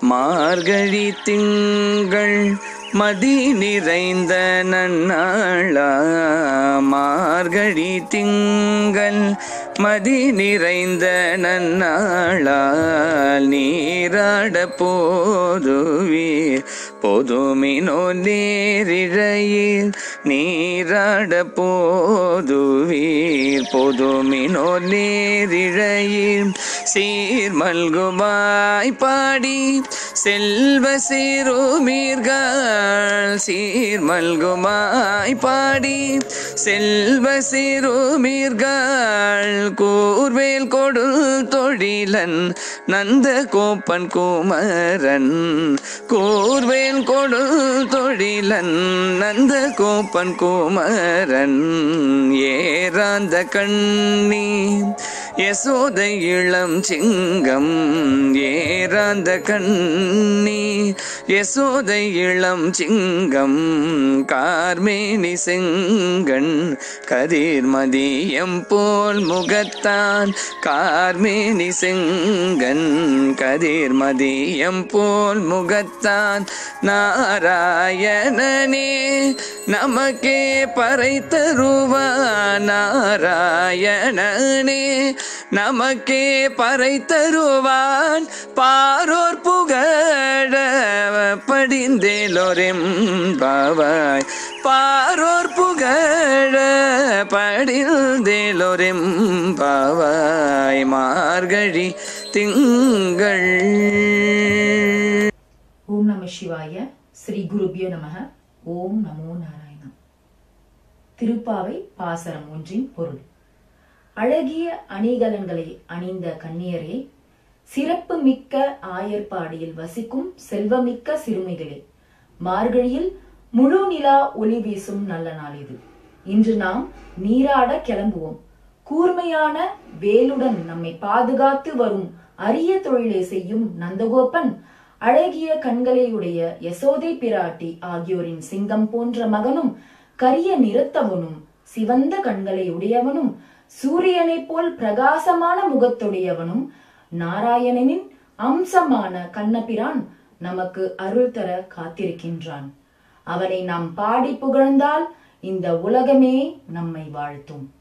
மார்கழி திங்கள் மதி நிறைந்த நன்னாளா மார்கழி திங்கள் மதி நிறைந்த நன்னாளால் நீராட போதுவீர் பொதுமினோ நேரிழையில் நீராட போதுவீர் பொதுமினோ நேரிழையில் சீர்மல்குமாய் பாடி செல்வ சிறுமீர்கள் சீர்மல்குமாய் பாடி செல்வ சிறுமீர்கள் கூர்வேல் கொடு தொழிலன் நந்த கோப்பன் குமரன் கூர்வேல் கொடு தொழிலன் நந்த கோப்பன் குமரன் ஏறாந்த கண்ணி யசோதை இளம் சிங்கம் ஏறாந்த கண்ணி யசோதை இளம் சிங்கம் கார்மேனி செங்கண் கதிர்மதியம் போல் முகத்தான் கார்மேனி செங்கன் கதிர்மதியம் போல் முகத்தான் நாராயணனே நமக்கே பறை தருவான் நாராயணனே நமக்கே பறை தருவான் பாரோர் புகழ படிந்தேலோரெம் பாவாய் பாரோர் புகழ படிந்தேலோரெம் பாவாய் மார்கழி திங்கள் ஓம் நம சிவாய ஸ்ரீ குருபியோ நமக ஓம் நமோ நாராயணம் திருப்பாவை பாசரம் ஒன்றின் பொருள் அழகிய அணிகலன்களை அணிந்த கன்னியரே சிறப்பு மிக்க ஆயர்பாடியில் வசிக்கும் செல்வமிக்க சிறுமிகளே மார்கழியில் முழு நிலா ஒளி வீசும் நல்ல நாள் இது இன்று நாம் நீராட கிளம்புவோம் கூர்மையான வேலுடன் நம்மை பாதுகாத்து வரும் அரிய தொழிலை செய்யும் நந்தகோபன் அழகிய கண்களையுடைய யசோதை பிராட்டி ஆகியோரின் சிங்கம் போன்ற மகனும் கரிய நிறத்தவனும் சிவந்த கண்களை உடையவனும் சூரியனைப் போல் பிரகாசமான முகத்துடையவனும் நாராயணனின் அம்சமான கண்ணபிரான் நமக்கு அருள் தர காத்திருக்கின்றான் அவனை நாம் பாடி புகழ்ந்தால் இந்த உலகமே நம்மை வாழ்த்தும்